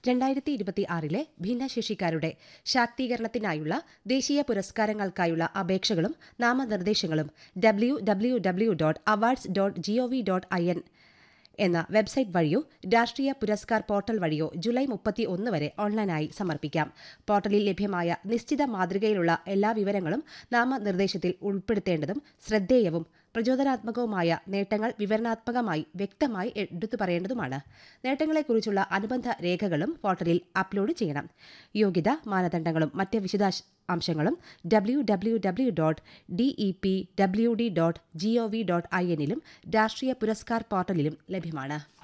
രണ്ടായിരത്തി ഇരുപത്തിയാറിലെ ഭിന്നശേഷിക്കാരുടെ ശാക്തീകരണത്തിനായുള്ള ദേശീയ പുരസ്കാരങ്ങൾക്കായുള്ള അപേക്ഷകളും നാമനിർദ്ദേശങ്ങളും W W W dot awards dot GOV dot I N എന്ന വെബ്സൈറ്റ് വഴിയോ രാഷ്ട്രീയ പുരസ്കാർ പോർട്ടൽ വഴിയോ ജൂലൈ മുപ്പത്തി ഒന്ന് വരെ ഓൺലൈനായി സമർപ്പിക്കാം പോർട്ടലിൽ ലഭ്യമായ നിശ്ചിത മാതൃകയിലുള്ള എല്ലാ വിവരങ്ങളും നാമനിർദ്ദേശത്തിൽ ഉൾപ്പെടുത്തേണ്ടതും ശ്രദ്ധേയവും പ്രചോദനാത്മകവുമായ നേട്ടങ്ങൾ വിവരണാത്മകമായി വ്യക്തമായി എടുത്തു പറയേണ്ടതുമാണ് നേട്ടങ്ങളെക്കുറിച്ചുള്ള അനുബന്ധ രേഖകളും പോർട്ടലിൽ അപ്ലോഡ് ചെയ്യണം യോഗ്യത മാനദണ്ഡങ്ങളും മറ്റ് വിശദാംശ അംശങ്ങളും W W W dot DE P W D dot GOV dot I എന്നിലും രാഷ്ട്രീയ പുരസ്കാർ പോർട്ടലിലും ലഭ്യമാണ്